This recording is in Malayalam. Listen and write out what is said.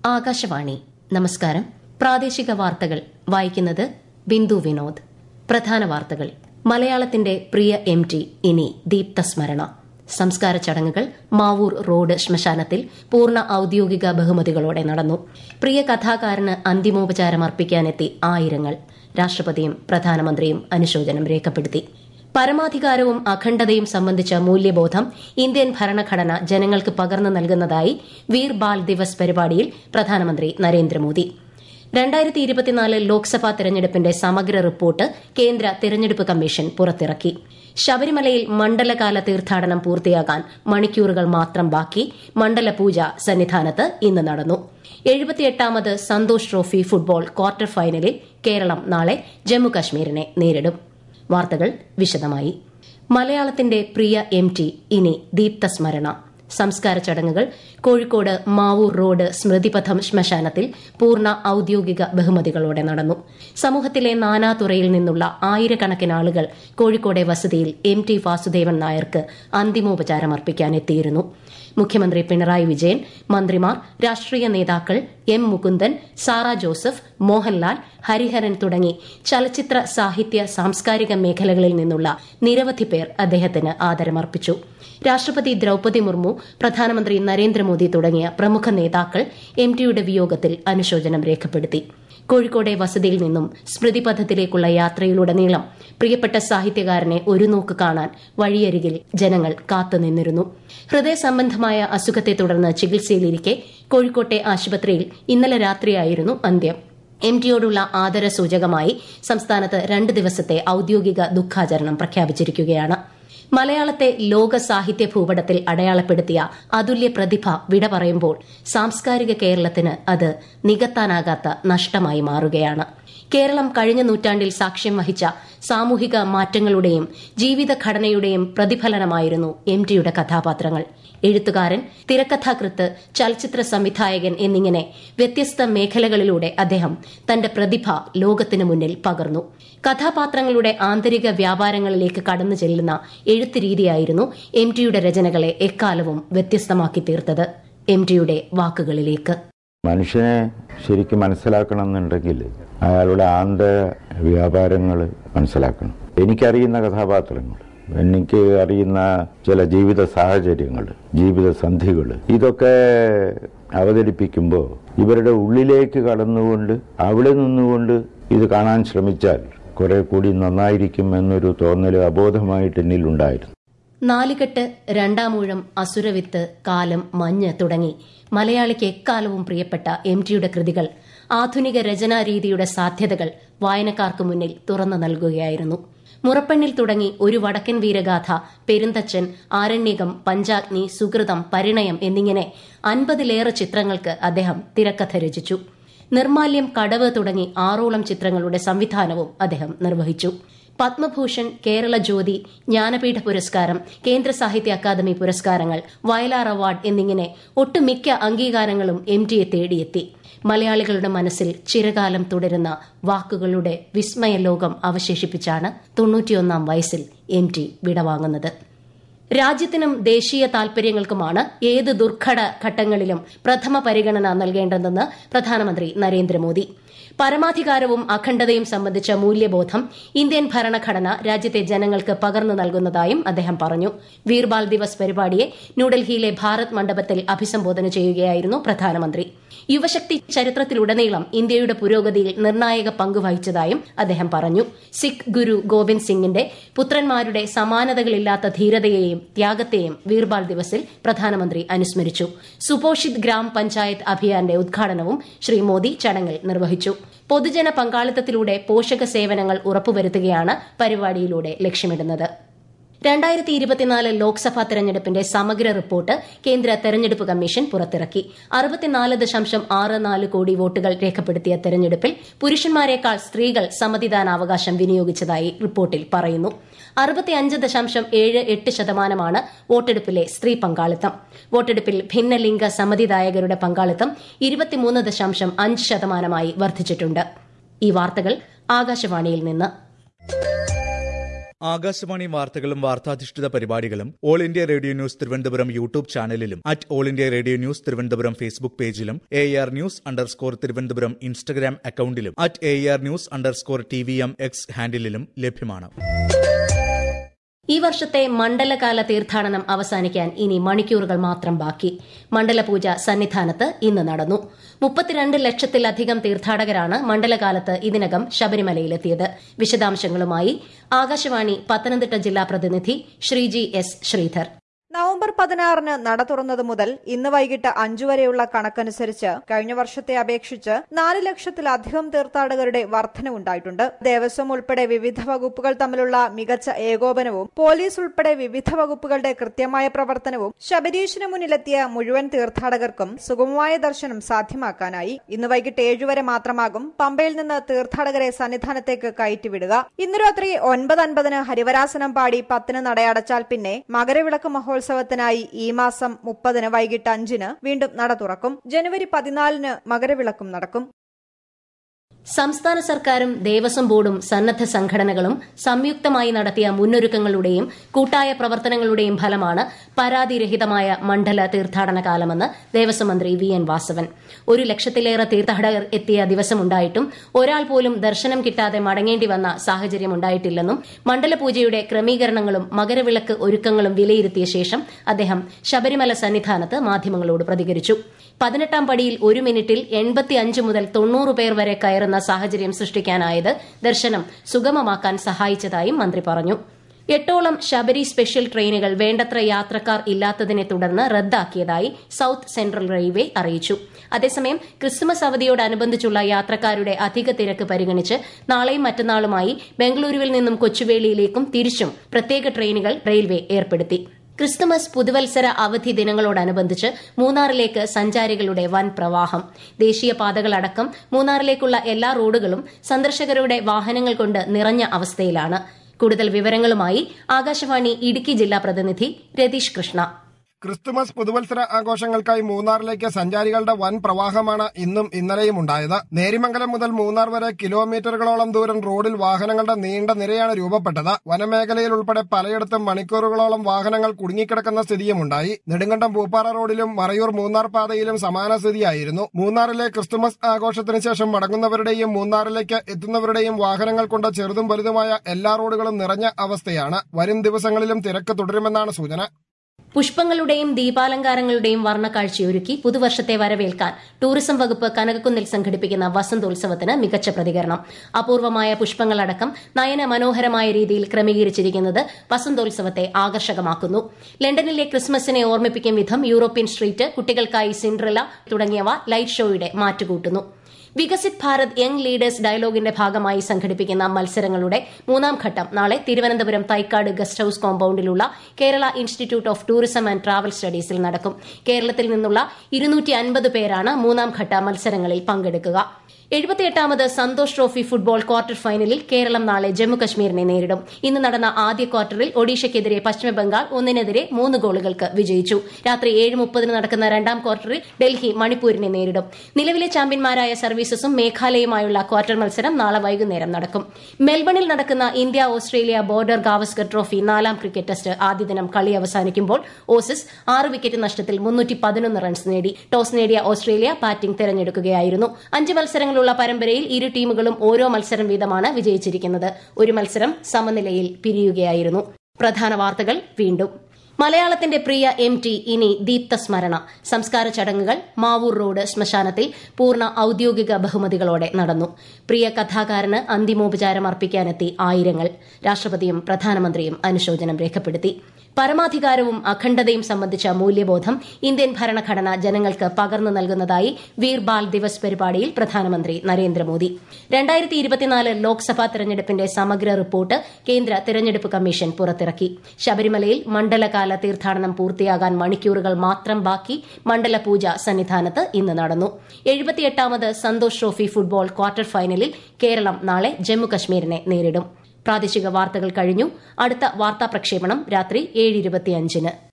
ആകാശവാണി നമസ്കാരം പ്രാദേശിക വാർത്തകൾ വായിക്കുന്നത് ബിന്ദു വിനോദ് പ്രധാന വാർത്തകൾ മലയാളത്തിന്റെ പ്രിയ എം ടി ഇനി ദീപ്തസ്മരണ സംസ്കാര ചടങ്ങുകൾ മാവൂർ റോഡ് ശ്മശാനത്തിൽ പൂർണ്ണ ഔദ്യോഗിക ബഹുമതികളോടെ നടന്നു പ്രിയ കഥാകാരന് അന്തിമോപചാരം അർപ്പിക്കാനെത്തി ആയിരങ്ങൾ രാഷ്ട്രപതിയും പ്രധാനമന്ത്രിയും അനുശോചനം രേഖപ്പെടുത്തി പരമാധികാരവും അഖണ്ഡതയും സംബന്ധിച്ച മൂല്യബോധം ഇന്ത്യൻ ഭരണഘടന ജനങ്ങൾക്ക് പകർന്നു നൽകുന്നതായി വീർ ബാൽ ദിവസ് പരിപാടിയിൽ പ്രധാനമന്ത്രി നരേന്ദ്രമോദി രണ്ടായിരത്തി ഇരുപത്തിനാല് ലോക്സഭാ തെരഞ്ഞെടുപ്പിന്റെ സമഗ്ര റിപ്പോർട്ട് കേന്ദ്ര തെരഞ്ഞെടുപ്പ് കമ്മീഷൻ പുറത്തിറക്കി ശബരിമലയിൽ മണ്ഡലകാല തീർത്ഥാടനം പൂർത്തിയാകാൻ മണിക്കൂറുകൾ മാത്രം ബാക്കി മണ്ഡലപൂജ സന്നിധാനത്ത് ഇന്ന് നടന്നു എഴുപത്തിയെട്ടാമത് സന്തോഷ് ട്രോഫി ഫുട്ബോൾ ക്വാർട്ടർ ഫൈനലിൽ കേരളം നാളെ ജമ്മുകശ്മീരിനെ നേരിടും വാർത്തകൾ വിശദമായി മലയാളത്തിന്റെ പ്രിയ എം ടി ഇനി ദീപ്തസ്മരണ സംസ്കാര ചടങ്ങുകൾ കോഴിക്കോട് മാവൂർ റോഡ് സ്മൃതിപഥം ശ്മശാനത്തിൽ പൂർണ്ണ ഔദ്യോഗിക ബഹുമതികളോടെ നടന്നു സമൂഹത്തിലെ നാനാതുറയിൽ നിന്നുള്ള ആയിരക്കണക്കിന് ആളുകൾ കോഴിക്കോടെ വസതിയിൽ എം ടി വാസുദേവൻ നായർക്ക് അന്തിമോപചാരം അർപ്പിക്കാനെത്തിയിരുന്നു മുഖ്യമന്ത്രി പിണറായി വിജയൻ മന്ത്രിമാർ രാഷ്ട്രീയ നേതാക്കൾ എം മുകുന്ദൻ സാറ ജോസഫ് മോഹൻലാൽ ഹരിഹരൻ തുടങ്ങി ചലച്ചിത്ര സാഹിത്യ സാംസ്കാരിക മേഖലകളിൽ നിന്നുള്ള നിരവധി പേർ അദ്ദേഹത്തിന് ആദരമർപ്പിച്ചു രാഷ്ട്രപതി ദ്രൌപതി മുർമു പ്രധാനമന്ത്രി നരേന്ദ്രമോദി തുടങ്ങിയ പ്രമുഖ നേതാക്കൾ എം ടിയുടെ വിയോഗത്തിൽ അനുശോചനം രേഖപ്പെടുത്തി കോഴിക്കോടെ വസതിയിൽ നിന്നും സ്മൃതിപഥത്തിലേക്കുള്ള യാത്രയിലുടനീളം പ്രിയപ്പെട്ട സാഹിത്യകാരനെ ഒരു നോക്ക് കാണാൻ വഴിയരികിൽ ജനങ്ങൾ കാത്തുനിന്നിരുന്നു ഹൃദയ സംബന്ധമായ അസുഖത്തെ തുടർന്ന് ചികിത്സയിലിരിക്കെ കോഴിക്കോട്ടെ ആശുപത്രിയിൽ ഇന്നലെ രാത്രിയായിരുന്നു അന്ത്യം എം ടിയോടുള്ള ആദരസൂചകമായി സംസ്ഥാനത്ത് രണ്ട് ദിവസത്തെ ഔദ്യോഗിക ദുഃഖാചരണം പ്രഖ്യാപിച്ചിരിക്കുകയാണ് മലയാളത്തെ ലോക സാഹിത്യ ഭൂപടത്തിൽ അടയാളപ്പെടുത്തിയ അതുല്യ പ്രതിഭ വിട പറയുമ്പോൾ സാംസ്കാരിക കേരളത്തിന് അത് നികത്താനാകാത്ത നഷ്ടമായി മാറുകയാണ് കേരളം കഴിഞ്ഞ നൂറ്റാണ്ടിൽ സാക്ഷ്യം വഹിച്ച സാമൂഹിക മാറ്റങ്ങളുടെയും ജീവിതഘടനയുടെയും പ്രതിഫലനമായിരുന്നു എം ടിയുടെ കഥാപാത്രങ്ങൾ എഴുത്തുകാരൻ തിരക്കഥാകൃത്ത് ചലച്ചിത്ര സംവിധായകൻ എന്നിങ്ങനെ വ്യത്യസ്ത മേഖലകളിലൂടെ അദ്ദേഹം തന്റെ പ്രതിഭ ലോകത്തിനു മുന്നിൽ പകർന്നു കഥാപാത്രങ്ങളുടെ ആന്തരിക വ്യാപാരങ്ങളിലേക്ക് കടന്നു ചെല്ലുന്ന എഴുത്ത് രീതിയായിരുന്നു എം ടിയുടെ രചനകളെ എക്കാലവും വ്യത്യസ്തമാക്കി തീർത്തത് എം ടിയുടെ വാക്കുകളിലേക്ക് മനുഷ്യനെ ശരിക്കും മനസ്സിലാക്കണമെന്നുണ്ടെങ്കിൽ അയാളുടെ ആന്തര വ്യാപാരങ്ങൾ മനസ്സിലാക്കണം എനിക്കറിയുന്ന കഥാപാത്രങ്ങൾ എനിക്ക് അറിയുന്ന ചില ജീവിത സാഹചര്യങ്ങൾ ജീവിത സന്ധികൾ ഇതൊക്കെ അവതരിപ്പിക്കുമ്പോൾ ഇവരുടെ ഉള്ളിലേക്ക് കടന്നുകൊണ്ട് അവിടെ നിന്നുകൊണ്ട് ഇത് കാണാൻ ശ്രമിച്ചാൽ കുറെ കൂടി നന്നായിരിക്കും എന്നൊരു തോന്നൽ അബോധമായിട്ട് എന്നിലുണ്ടായിരുന്നു നാലുകെട്ട് രണ്ടാമൂഴം അസുരവിത്ത് കാലം മഞ്ഞ് തുടങ്ങി മലയാളിക്ക് എക്കാലവും പ്രിയപ്പെട്ട എം ടിയുടെ കൃതികൾ ആധുനിക രചനാരീതിയുടെ സാധ്യതകൾ വായനക്കാർക്ക് മുന്നിൽ തുറന്നു നൽകുകയായിരുന്നു മുറപ്പെണ്ണിൽ തുടങ്ങി ഒരു വടക്കൻ വീരഗാഥ പെരുന്തച്ചൻ ആരണ്യകം പഞ്ചാഗ്നി സുഹൃതം പരിണയം എന്നിങ്ങനെ അൻപതിലേറെ ചിത്രങ്ങൾക്ക് അദ്ദേഹം തിരക്കഥ രചിച്ചു നിർമാല്യം കടവ് തുടങ്ങി ആറോളം ചിത്രങ്ങളുടെ സംവിധാനവും അദ്ദേഹം നിർവഹിച്ചു പത്മഭൂഷൺ കേരള ജ്യോതി ജ്ഞാനപീഠ പുരസ്കാരം കേന്ദ്ര സാഹിത്യ അക്കാദമി പുരസ്കാരങ്ങൾ വയലാർ അവാർഡ് എന്നിങ്ങനെ ഒട്ടുമിക്ക അംഗീകാരങ്ങളും എം ടിയെ തേടിയെത്തി മലയാളികളുടെ മനസ്സിൽ ചിരകാലം തുടരുന്ന വാക്കുകളുടെ വിസ്മയ ലോകം അവശേഷിപ്പിച്ചാണ് തൊണ്ണൂറ്റിയൊന്നാം വയസ്സിൽ എം ടി വിടവാങ്ങുന്നത് രാജ്യത്തിനും ദേശീയ താൽപര്യങ്ങൾക്കുമാണ് ഏത് ദുർഘട ഘട്ടങ്ങളിലും പ്രഥമ പരിഗണന നൽകേണ്ടതെന്ന് പ്രധാനമന്ത്രി നരേന്ദ്രമോദി പരമാധികാരവും അഖണ്ഡതയും സംബന്ധിച്ച മൂല്യബോധം ഇന്ത്യൻ ഭരണഘടന രാജ്യത്തെ ജനങ്ങൾക്ക് പകർന്നു നൽകുന്നതായും അദ്ദേഹം പറഞ്ഞു വീർബാൽ ദിവസ് പരിപാടിയെ ന്യൂഡൽഹിയിലെ ഭാരത് മണ്ഡപത്തിൽ അഭിസംബോധന ചെയ്യുകയായിരുന്നു പ്രധാനമന്ത്രി യുവശക്തി ചരിത്രത്തിലുടനീളം ഇന്ത്യയുടെ പുരോഗതിയിൽ നിർണായക പങ്ക് വഹിച്ചതായും അദ്ദേഹം പറഞ്ഞു സിഖ് ഗുരു ഗോവിന്ദ് സിംഗിന്റെ പുത്രന്മാരുടെ സമാനതകളില്ലാത്ത ധീരതയെയും ത്യാഗത്തെയും വീർബാൽ ദിവസിൽ പ്രധാനമന്ത്രി അനുസ്മരിച്ചു സുപോഷിത് ഗ്രാം പഞ്ചായത്ത് അഭിയാന്റെ ഉദ്ഘാടനവും ശ്രീ മോദി ചടങ്ങിൽ നിർവഹിച്ചു പൊതുജന പങ്കാളിത്തത്തിലൂടെ പോഷക സേവനങ്ങൾ ഉറപ്പുവരുത്തുകയാണ് പരിപാടിയിലൂടെ ലക്ഷ്യമിടുന്നത് രണ്ടായിരത്തി ഇരുപത്തിനാല് ലോക്സഭാ തെരഞ്ഞെടുപ്പിന്റെ സമഗ്ര റിപ്പോർട്ട് കേന്ദ്ര തെരഞ്ഞെടുപ്പ് കമ്മീഷൻ പുറത്തിറക്കി അറുപത്തിനാല് ദശാംശം ആറ് നാല് കോടി വോട്ടുകൾ രേഖപ്പെടുത്തിയ തെരഞ്ഞെടുപ്പിൽ പുരുഷന്മാരെക്കാൾ സ്ത്രീകൾ സമ്മതിദാനാവകാശം വിനിയോഗിച്ചതായി റിപ്പോർട്ടിൽ പറയുന്നു അറുപത്തിയഞ്ച് ദശാംശം ഏഴ് എട്ട് ശതമാനമാണ് വോട്ടെടുപ്പിലെ സ്ത്രീ പങ്കാളിത്തം വോട്ടെടുപ്പിൽ ഭിന്നലിംഗ സമ്മതിദായകരുടെ പങ്കാളിത്തം ഇരുപത്തിമൂന്ന് ദശാംശം അഞ്ച് ശതമാനമായി വർദ്ധിച്ചിട്ടുണ്ട് ഈ വാർത്തകൾ ആകാശവാണിയിൽ നിന്ന് ആകാശവാണി വാർത്തകളും വാർത്താധിഷ്ഠിത പരിപാടികളും all India radio news Thiruvananthapuram YouTube ചാനലിലും at all India radio news Thiruvananthapuram Facebook പേജിലും A R news underscore Thiruvananthapuram Instagram അക്കൌണ്ടിലും at A R news underscore T V M X ഹാൻഡിലും ലഭ്യമാണ് ഈ വർഷത്തെ മണ്ഡലകാല തീർത്ഥാടനം അവസാനിക്കാൻ ഇനി മണിക്കൂറുകൾ മാത്രം ബാക്കി മണ്ഡലപൂജ സന്നിധാനത്ത് ഇന്ന് നടന്നു മുപ്പത്തിരണ്ട് ലക്ഷത്തിലധികം തീർത്ഥാടകരാണ് മണ്ഡലകാലത്ത് ഇതിനകം ശബരിമലയിലെത്തിയത് വിശദാംശങ്ങളുമായി ആകാശവാണി പത്തനംതിട്ട ജില്ലാ പ്രതിനിധി ശ്രീജി എസ് ശ്രീധർ നവംബർ പതിനാറിന് നട തുറന്നത് മുതൽ ഇന്ന് വൈകിട്ട് അഞ്ചു വരെയുള്ള കണക്കനുസരിച്ച് കഴിഞ്ഞ വർഷത്തെ അപേക്ഷിച്ച് നാല് ലക്ഷത്തിലധികം തീർത്ഥാടകരുടെ വർധനവുണ്ടായിട്ടുണ്ട് ദേവസ്വം ഉൾപ്പെടെ വിവിധ വകുപ്പുകൾ തമ്മിലുള്ള മികച്ച ഏകോപനവും പോലീസ് ഉൾപ്പെടെ വിവിധ വകുപ്പുകളുടെ കൃത്യമായ പ്രവർത്തനവും ശബരീഷിന് മുന്നിലെത്തിയ മുഴുവൻ തീർത്ഥാടകർക്കും സുഗമമായ ദർശനം സാധ്യമാക്കാനായി ഇന്ന് വൈകിട്ട് ഏഴുവരെ മാത്രമാകും പമ്പയിൽ നിന്ന് തീർത്ഥാടകരെ സന്നിധാനത്തേക്ക് കയറ്റിവിടുക ഇന്ന് രാത്രി ഒൻപത് അൻപതിന് ഹരിവരാസനം പാടി പത്തിന് നടയടച്ചാൽ പിന്നെ മകരവിളക്ക് മഹോത്സവത്തിനായി ഈ മാസം മുപ്പതിന് വൈകിട്ട് അഞ്ചിന് വീണ്ടും നട തുറക്കും ജനുവരി പതിനാലിന് മകരവിളക്കും നടക്കും സംസ്ഥാന സർക്കാരും ദേവസ്വം ബോർഡും സന്നദ്ധ സംഘടനകളും സംയുക്തമായി നടത്തിയ മുന്നൊരുക്കങ്ങളുടെയും കൂട്ടായ പ്രവർത്തനങ്ങളുടെയും ഫലമാണ് പരാതിരഹിതമായ മണ്ഡല തീർത്ഥാടന കാലമെന്ന് ദേവസ്വം മന്ത്രി വി എൻ വാസവൻ ഒരു ലക്ഷത്തിലേറെ തീർത്ഥാടകർ എത്തിയ ദിവസമുണ്ടായിട്ടും ഒരാൾ പോലും ദർശനം കിട്ടാതെ മടങ്ങേണ്ടി വന്ന സാഹചര്യമുണ്ടായിട്ടില്ലെന്നും മണ്ഡലപൂജയുടെ ക്രമീകരണങ്ങളും മകരവിളക്ക് ഒരുക്കങ്ങളും വിലയിരുത്തിയ ശേഷം അദ്ദേഹം ശബരിമല സന്നിധാനത്ത് മാധ്യമങ്ങളോട് പ്രതികരിച്ചു പതിനെട്ടാം പടിയിൽ ഒരു മിനിറ്റിൽ എൺപത്തിയഞ്ച് മുതൽ തൊണ്ണൂറ് പേർ വരെ കയറുന്ന സാഹചര്യം സൃഷ്ടിക്കാനായത് ദർശനം സുഗമമാക്കാൻ സഹായിച്ചതായും മന്ത്രി പറഞ്ഞു എട്ടോളം ശബരി സ്പെഷ്യൽ ട്രെയിനുകൾ വേണ്ടത്ര യാത്രക്കാർ ഇല്ലാത്തതിനെ തുടർന്ന് റദ്ദാക്കിയതായി സൌത്ത് സെൻട്രൽ റെയിൽവേ അറിയിച്ചു അതേസമയം ക്രിസ്തുമസ് അവധിയോടനുബന്ധിച്ചുള്ള യാത്രക്കാരുടെ അധിക തിരക്ക് പരിഗണിച്ച് നാളെയും മറ്റന്നാളുമായി ബംഗളൂരുവിൽ നിന്നും കൊച്ചുവേളിയിലേക്കും തിരിച്ചും പ്രത്യേക ട്രെയിനുകൾ റെയിൽവേ ഏർപ്പെടുത്തി ക്രിസ്തുമസ് പുതുവത്സര അവധി ദിനങ്ങളോടനുബന്ധിച്ച് മൂന്നാറിലേക്ക് സഞ്ചാരികളുടെ വൻ പ്രവാഹം ദേശീയപാതകളടക്കം മൂന്നാറിലേക്കുള്ള എല്ലാ റോഡുകളും സന്ദർശകരുടെ വാഹനങ്ങൾ കൊണ്ട് നിറഞ്ഞ അവസ്ഥയിലാണ് കൂടുതൽ വിവരങ്ങളുമായി ആകാശവാണി ഇടുക്കി ജില്ലാ പ്രതിനിധി രതീഷ് കൃഷ്ണ ക്രിസ്തുമസ് പുതുവത്സര ആഘോഷങ്ങൾക്കായി മൂന്നാറിലേക്ക് സഞ്ചാരികളുടെ വൻ പ്രവാഹമാണ് ഇന്നും ഇന്നലെയും ഉണ്ടായത് നേരിമംഗലം മുതൽ മൂന്നാർ വരെ കിലോമീറ്ററുകളോളം ദൂരം റോഡിൽ വാഹനങ്ങളുടെ നീണ്ട നിരയാണ് രൂപപ്പെട്ടത് വനമേഖലയിൽ ഉൾപ്പെടെ പലയിടത്തും മണിക്കൂറുകളോളം വാഹനങ്ങൾ കുടുങ്ങിക്കിടക്കുന്ന സ്ഥിതിയുമുണ്ടായി നെടുങ്കണ്ടം പൂപ്പാറ റോഡിലും മറയൂർ മൂന്നാർ പാതയിലും സമാന സ്ഥിതിയായിരുന്നു മൂന്നാറിലെ ക്രിസ്തുമസ് ആഘോഷത്തിന് ശേഷം മടങ്ങുന്നവരുടെയും മൂന്നാറിലേക്ക് എത്തുന്നവരുടെയും വാഹനങ്ങൾ കൊണ്ട് ചെറുതും വലുതുമായ എല്ലാ റോഡുകളും നിറഞ്ഞ അവസ്ഥയാണ് വരും ദിവസങ്ങളിലും തിരക്ക് തുടരുമെന്നാണ് സൂചന പുഷ്പങ്ങളുടെയും ദീപാലങ്കാരങ്ങളുടെയും വർണ്ണക്കാഴ്ചയൊരുക്കി പുതുവർഷത്തെ വരവേൽക്കാൻ ടൂറിസം വകുപ്പ് കനകക്കുന്നിൽ സംഘടിപ്പിക്കുന്ന വസന്തോത്സവത്തിന് മികച്ച പ്രതികരണം അപൂർവമായ പുഷ്പങ്ങളടക്കം നയന മനോഹരമായ രീതിയിൽ ക്രമീകരിച്ചിരിക്കുന്നത് വസന്തോത്സവത്തെ ആകർഷകമാക്കുന്നു ലണ്ടനിലെ ക്രിസ്മസിനെ ഓർമ്മിപ്പിക്കും വിധം യൂറോപ്യൻ സ്ട്രീറ്റ് കുട്ടികൾക്കായി സിൻഡ്രല തുടങ്ങിയവ ലൈറ്റ് ഷോയുടെ മാറ്റുകൂട്ടുന്നു വികസിത് ഭാരത് യങ് ലീഡേഴ്സ് ഡയലോഗിന്റെ ഭാഗമായി സംഘടിപ്പിക്കുന്ന മത്സരങ്ങളുടെ മൂന്നാം ഘട്ടം നാളെ തിരുവനന്തപുരം തൈക്കാട് ഗസ്റ്റ് ഹൌസ് കോമ്പൌണ്ടിലുള്ള Kerala institute of tourism and travel സ്റ്റഡീസിൽ നടക്കും കേരളത്തിൽ നിന്നുള്ള ഇരുന്നൂറ്റി അൻപത് പേരാണ് മൂന്നാം ഘട്ട മത്സരങ്ങളിൽ പങ്കെടുക്കുക എഴുപത്തിയെട്ടാമത് സന്തോഷ് ട്രോഫി ഫുട്ബോൾ ക്വാർട്ടർ ഫൈനലിൽ കേരളം നാളെ ജമ്മുകശ്മീരിനെ നേരിടും ഇന്ന് നടന്ന ആദ്യ ക്വാർട്ടറിൽ ഒഡീഷയ്ക്കെതിരെ പശ്ചിമബംഗാൾ ഒന്നിനെതിരെ മൂന്ന് ഗോളുകൾക്ക് വിജയിച്ചു രാത്രി ഏഴ് മുപ്പതിന് നടക്കുന്ന രണ്ടാം ക്വാർട്ടറിൽ ഡൽഹി മണിപ്പൂരിനെ നേരിടും നിലവിലെ ചാമ്പ്യന്മാരായ സർവീസസും മേഘാലയയുമായുള്ള ക്വാർട്ടർ മത്സരം നാളെ വൈകുന്നേരം നടക്കും മെൽബണിൽ നടക്കുന്ന India Australia border Gavaskar trophy നാലാം ക്രിക്കറ്റ് ടെസ്റ്റ് ആദ്യ ദിനം കളി അവസാനിക്കുമ്പോൾ ഓസീസ് ആറ് വിക്കറ്റ് നഷ്ടത്തിൽ മുന്നൂറ്റി പതിനൊന്ന് റൺസ് നേടി ടോസ് നേടിയ ഓസ്ട്രേലിയ ബാറ്റിംഗ് തെരഞ്ഞെടുക്കുകയായിരുന്നു അഞ്ച് മത്സരങ്ങൾ ഉള്ള പരമ്പരയിൽ ഇരു ടീമുകളും ഓരോ മത്സരം വീതമാണ് വിജയിച്ചിരിക്കുന്നത് ഒരു മത്സരം സമനിലയിൽ പിരിയുകയായിരുന്നു പ്രധാന വാർത്തകൾ വീണ്ടും മലയാളത്തിന്റെ പ്രിയ എം ടി ഇനി ദീപ്ത സ്മരണ സംസ്കാര ചടങ്ങുകൾ മാവൂർ റോഡ് ശ്മശാനത്തിൽ പൂർണ്ണ ഔദ്യോഗിക ബഹുമതികളോടെ നടന്നു പ്രിയ കഥാകാരന് അന്തിമോപചാരം അർപ്പിക്കാനെത്തി ആയിരങ്ങൾ രാഷ്ട്രപതിയും പ്രധാനമന്ത്രിയും അനുശോചനം രേഖപ്പെടുത്തി പരമാധികാരവും അഖണ്ഡതയും സംബന്ധിച്ച മൂല്യബോധം ഇന്ത്യൻ ഭരണഘടന ജനങ്ങൾക്ക് പകർന്നു നൽകുന്നതായി വീർ ബാൽ ദിവസ് പരിപാടിയിൽ പ്രധാനമന്ത്രി നരേന്ദ്രമോദി രണ്ടായിരത്തി ഇരുപത്തിനാല് ലോക്സഭാ തെരഞ്ഞെടുപ്പിന്റെ സമഗ്ര റിപ്പോർട്ട് കേന്ദ്ര തെരഞ്ഞെടുപ്പ് കമ്മീഷൻ പുറത്തിറക്കി ശബരിമലയിൽ മണ്ഡലകാല തീർത്ഥാടനം പൂർത്തിയാകാൻ മണിക്കൂറുകൾ മാത്രം ബാക്കി മണ്ഡല പൂജ സന്നിധാനത്ത് ഇന്ന് നടന്നു എഴുപത്തിയെട്ടാമത് സന്തോഷ് ട്രോഫി ഫുട്ബോൾ ക്വാർട്ടർ ഫൈനലിൽ കേരളം നാളെ ജമ്മുകശ്മീരിനെ നേരിടും പ്രാദേശിക വാർത്തകൾ കഴിഞ്ഞു അടുത്ത വാർത്താ പ്രക്ഷേപണം രാത്രി ഏഴ് ഇരുപത്തിയഞ്ചിന്